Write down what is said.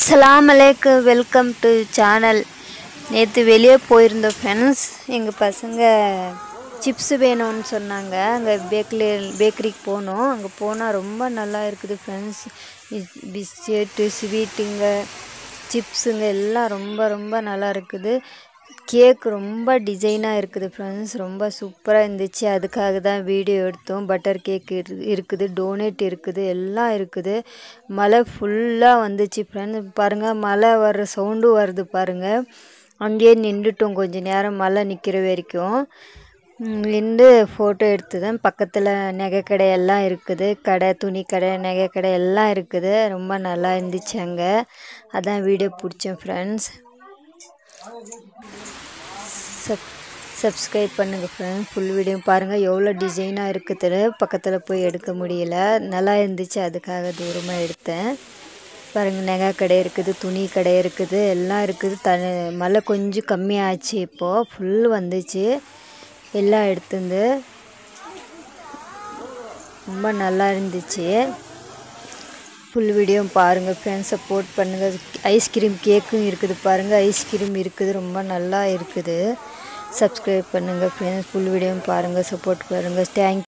அஸ்ஸலாமு அலைக்கும் welcome to channel நேற்று வெளியே போயிருந்தோம் ஃப்ரெண்ட்ஸ் எங்கள் பசங்க சிப்ஸ் வேணும்னு சொன்னாங்க அங்கே பேக்கரி பேக்கரிக்கு போனோம் அங்கே போனால் ரொம்ப நல்லா இருக்குது ஃப்ரெண்ட்ஸ் பிஸ்கெட்டு ஸ்வீட்டுங்க சிப்ஸுங்க எல்லாம் ரொம்ப ரொம்ப நல்லா இருக்குது கேக் ரொம்ப டிசைனாக இருக்குது ஃப்ரெண்ட்ஸ் ரொம்ப சூப்பராக இருந்துச்சு அதுக்காக தான் வீடியோ எடுத்தோம் பட்டர் கேக் இருக்குது டோனேட் இருக்குது எல்லாம் இருக்குது மழை ஃபுல்லாக வந்துச்சு ஃப்ரெண்ட்ஸ் பாருங்கள் மழை வர்ற சவுண்டும் வருது பாருங்கள் அங்கேயே நின்றுட்டோம் கொஞ்ச நேரம் மழை நிற்கிற வரைக்கும் நின்று ஃபோட்டோ எடுத்ததேன் பக்கத்தில் நகை கடை எல்லாம் இருக்குது கடை துணி கடை நகை கடை எல்லாம் இருக்குது ரொம்ப நல்லா இருந்துச்சு அங்கே அதான் வீடியோ பிடிச்சேன் ஃப்ரெண்ட்ஸ் சப் சப்ஸ்கிரைப் பண்ணுங்கள் ஃப்ரெண்ட்ஸ் ஃபுல் வீடியோ பாருங்கள் எவ்வளோ டிசைனாக இருக்குது பக்கத்தில் போய் எடுக்க முடியல நல்லா இருந்துச்சு அதுக்காக தூரமாக எடுத்தேன் பாருங்கள் நகை கடை இருக்குது துணி கடை இருக்குது எல்லாம் இருக்குது த மழை கொஞ்சம் கம்மியாச்சு இப்போது ஃபுல் வந்துச்சு எல்லாம் எடுத்துருந்து ரொம்ப நல்லா இருந்துச்சு ஃபுல் வீடியோ பாருங்கள் ஃப்ரெண்ட்ஸ் சப்போர்ட் பண்ணுங்கள் ஐஸ்கிரீம் கேக்கும் இருக்குது பாருங்கள் ஐஸ்கிரீம் இருக்குது ரொம்ப நல்லா இருக்குது சப்ஸ்கிரைப் பண்ணுங்கள் ஃப்ரெண்ட்ஸ் ஃபுல் வீடியோ பாருங்கள் சப்போர்ட் பண்ணுங்கள் தேங்க்